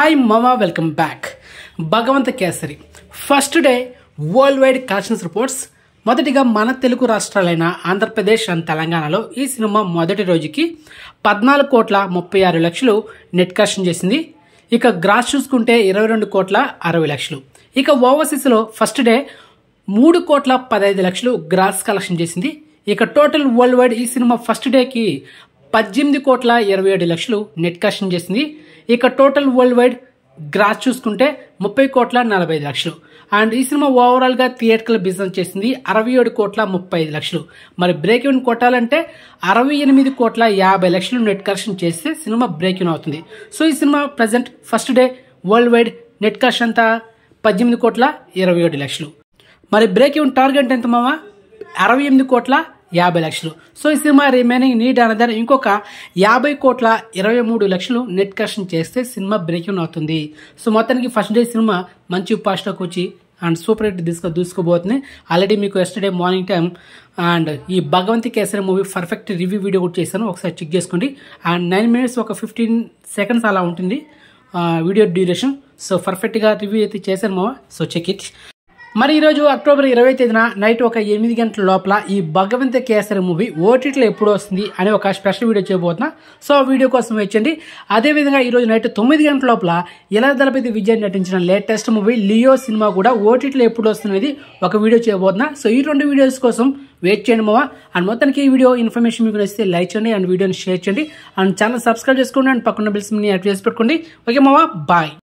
hi మామా welcome back Bhagavanth Kesari first day world wide collections reports మొదటిగా మన తెలుగు రాష్ట్రాలైన ఆంధ్రప్రదేశ్ అండ్ తెలంగాణలో ఈ సినిమా మొదటి రోజుకి పద్నాలుగు కోట్ల ముప్పై ఆరు లక్షలు నెట్ కలెక్షన్ చేసింది ఇక గ్రాస్ చూసుకుంటే ఇరవై రెండు కోట్ల అరవై లక్షలు ఇక ఓవర్సీస్లో ఫస్ట్ డే మూడు కోట్ల పదహైదు లక్షలు గ్రాస్ కలెక్షన్ చేసింది ఇక టోటల్ వరల్డ్ వైడ్ ఈ సినిమా ఫస్ట్ డేకి పద్దెనిమిది కోట్ల ఇరవై ఏడు లక్షలు నెట్ కలెక్షన్ చేసింది ఇక టోటల్ వరల్డ్ వైడ్ గ్రాస్ చూసుకుంటే ముప్పై కోట్ల నలభై ఐదు లక్షలు అండ్ ఈ సినిమా ఓవరాల్ గా థియేటర్కల్ బిజినెస్ చేసింది అరవై ఏడు కోట్ల ముప్పై ఐదు లక్షలు మరి బ్రేక్ ఇన్ కొట్టాలంటే అరవై ఎనిమిది కోట్ల యాభై లక్షలు నెట్ కలెక్షన్ చేస్తే సినిమా బ్రేక్ ఇన్ అవుతుంది సో ఈ సినిమా present first day world wide net collection అంతా పద్దెనిమిది కోట్ల ఇరవై ఏడు లక్షలు మరి బ్రేక్ ఇన్ టార్గెట్ ఎంత మావా అరవై ఎనిమిది కోట్ల యాభై లక్షలు సో ఈ సినిమా రిమైనింగ్ నీడ్ అనదర్ ఇంకొక యాభై కోట్ల ఇరవై మూడు లక్షలు నెట్ కలెక్షన్ చేస్తే సినిమా బ్రేక్ ఇన్ అవుతుంది సో మొత్తానికి ఫస్ట్ డే సినిమా మంచి పాస్ట్లోకి వచ్చి అండ్ సూపర్ హిట్ తీసుకు దూసుకోబోతుంది ఆల్రెడీ మీకు ఎస్టర్డే మార్నింగ్ టైం అండ్ ఈ Bhagavanth Kesari movie perfect review video కూడా చేశాను ఒకసారి చెక్ చేసుకోండి అండ్ నైన్ మినిట్స్ ఒక ఫిఫ్టీన్ సెకండ్స్ అలా ఉంటుంది వీడియో డ్యూరేషన్ సో పర్ఫెక్ట్గా రివ్యూ అయితే చేశాను మావా సో చెక్ ఇట్ మరి ఈరోజు అక్టోబర్ ఇరవై తేదీన నైట్ ఒక ఎనిమిది గంటల లోపల ఈ భగవంత కేసరి మూవీ ఓటీటీలో ఎప్పుడు వస్తుంది అని ఒక స్పెషల్ వీడియో చేయబోతున్నా సో ఆ వీడియో కోసం వచ్చండి అదేవిధంగా ఈరోజు నైట్ తొమ్మిది గంటల లోపల ఇలా దళపతి విజయ్ నటించిన లేటెస్ట్ మూవీ లియో సినిమా కూడా ఓటీటీలో ఎప్పుడు వస్తున్నది ఒక వీడియో చేయబోతున్నా సో ఈ రెండు వీడియోస్ కోసం వెయిట్ చేయండి మావా అండ్ మొత్తానికి ఈ వీడియో ఇన్ఫర్మేషన్ మీకు నచ్చితే లైక్ చేయండి అండ్ వీడియోని షేర్ చేయండి అండ్ ఛానల్ సబ్స్క్రైబ్ చేసుకోండి అండ్ పక్కన బిల్స్ యాక్టివ్ చేసి పెట్టుకోండి ఓకే మావా బాయ్